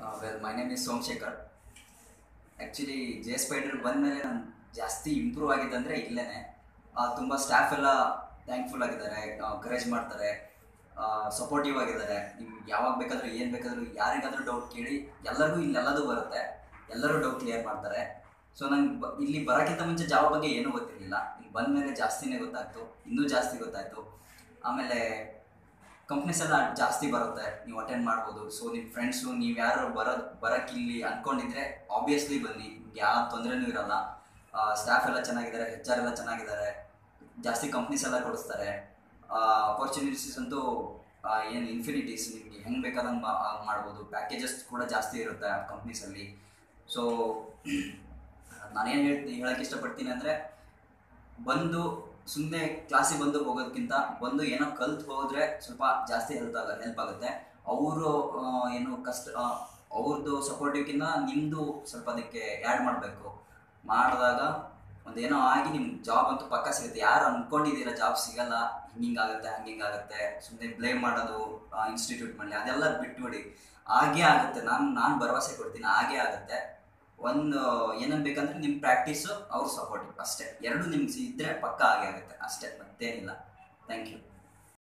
well my name is Somashekar actually J spider ಬಂದಮೇಲೆ ನಾನು ಜಾಸ್ತಿ ಇಂಪ್ರೂವ್ ಆಗಿದ್ದಂದರೆ ಇಲ್ಲೇ ತುಂಬ ಸ್ಟಾಫ್ ಎಲ್ಲ ಥ್ಯಾಂಕ್ಫುಲ್ ಆಗಿದ್ದಾರೆ ಕರೇಜ್ ಮಾಡ್ತಾರೆ ಸಪೋರ್ಟಿವ್ ಆಗಿದ್ದಾರೆ ನಿಮ್ಗೆ ಯಾವಾಗ ಬೇಕಾದರೂ ಏನು ಬೇಕಾದರೂ ಯಾರಿಗಾದರೂ ಡೌಟ್ ಕೇಳಿ ಎಲ್ಲರಿಗೂ ಇಲ್ಲೆಲ್ಲದೂ ಬರುತ್ತೆ ಎಲ್ಲರೂ ಡೌಟ್ ಕ್ಲಿಯರ್ ಮಾಡ್ತಾರೆ ಸೊ ನಂಗೆ ಬ ಇಲ್ಲಿ ಬರೋಕ್ಕಿಂತ ಮುಂಚೆ ಜಾವ ಬಗ್ಗೆ ಏನೂ ಗೊತ್ತಿರಲಿಲ್ಲ ಇಲ್ಲಿ ಬಂದ ಮೇಲೆ ಜಾಸ್ತಿನೇ ಗೊತ್ತಾಯಿತು ಇನ್ನೂ ಜಾಸ್ತಿ ಗೊತ್ತಾಯಿತು ಆಮೇಲೆ ಕಂಪ್ನೀಸ್ ಎಲ್ಲ ಜಾಸ್ತಿ ಬರುತ್ತೆ ನೀವು ಅಟೆಂಡ್ ಮಾಡ್ಬೋದು ಸೊ ನಿಮ್ಮ ಫ್ರೆಂಡ್ಸು ನೀವು ಯಾರು ಬರೋದು ಬರೋಕ್ಕೆ ಇಲ್ಲಿ ಅಂದ್ಕೊಂಡಿದ್ರೆ ಆಬ್ವಿಯಸ್ಲಿ ಬನ್ನಿ ನಿಮ್ಗೆ ಯಾವ ತೊಂದರೆನೂ ಇರಲ್ಲ ಸ್ಟಾಫ್ ಎಲ್ಲ ಚೆನ್ನಾಗಿದ್ದಾರೆ ಹೆಚ್ ಆರ್ ಎಲ್ಲ ಚೆನ್ನಾಗಿದ್ದಾರೆ ಜಾಸ್ತಿ ಕಂಪ್ನೀಸ್ ಎಲ್ಲ ಕೊಡಿಸ್ತಾರೆ ಅಪರ್ಚುನಿಟೀಸ್ ಅಂತೂ ಏನು ಇನ್ಫಿನಿಟೀಸ್ ನಿಮಗೆ ಹೆಂಗೆ ಬೇಕಾದಂಗೆ ಮಾಡ್ಬೋದು ಪ್ಯಾಕೇಜಸ್ ಕೂಡ ಜಾಸ್ತಿ ಇರುತ್ತೆ ಆ ಕಂಪ್ನೀಸಲ್ಲಿ ಸೊ ನಾನೇನು ಹೇಳ್ತೀನಿ ಹೇಳಕ್ಕೆ ಇಷ್ಟಪಡ್ತೀನಿ ಅಂದರೆ ಬಂದು ಸುಮ್ಮನೆ ಕ್ಲಾಸಿಗೆ ಬಂದು ಹೋಗೋದಕ್ಕಿಂತ ಬಂದು ಏನೋ ಕಲ್ತು ಹೋದರೆ ಸ್ವಲ್ಪ ಜಾಸ್ತಿ ಹೆಲ್ಪ್ ಆಗ ಹೆಲ್ಪ್ ಆಗುತ್ತೆ ಅವರು ಏನು ಕಷ್ಟ ಅವ್ರದ್ದು ಸಪೋರ್ಟಿವ್ಕಿಂತ ನಿಮ್ಮದು ಸ್ವಲ್ಪ ಅದಕ್ಕೆ ಆ್ಯಡ್ ಮಾಡಬೇಕು ಮಾಡಿದಾಗ ಒಂದೇನೋ ಆಗಿ ನಿಮ್ಗೆ ಜಾಬ್ ಅಂತೂ ಪಕ್ಕ ಸಿಗುತ್ತೆ ಯಾರು ಅಂದ್ಕೊಂಡಿದ್ದೀರಾ ಜಾಬ್ ಸಿಗಲ್ಲ ಹಿಂಗಾಗುತ್ತೆ ಹಂಗಿಂಗಾಗುತ್ತೆ ಸುಮ್ಮನೆ ಬ್ಲೇಮ್ ಮಾಡೋದು ಇನ್ಸ್ಟಿಟ್ಯೂಟ್ ಮಾಡಲಿ ಅದೆಲ್ಲ ಬಿಟ್ಬಿಡಿ ಹಾಗೇ ಆಗುತ್ತೆ ನಾನು ನಾನು ಭರವಸೆ ಕೊಡ್ತೀನಿ ಹಾಗೇ ಆಗುತ್ತೆ ಒಂದು ಏನನ್ ಬೇಕಂದ್ರೆ ನಿಮ್ಮ ಪ್ರಾಕ್ಟೀಸು ಅವ್ರ ಸಪೋರ್ಟಿವ್ ಅಷ್ಟೇ ಎರಡು ನಿಮ್ಗೆ ಇದ್ದರೆ ಪಕ್ಕ ಆಗೇ ಆಗುತ್ತೆ ಅಷ್ಟೇ ಮತ್ತೇನಿಲ್ಲ ಥ್ಯಾಂಕ್ ಯು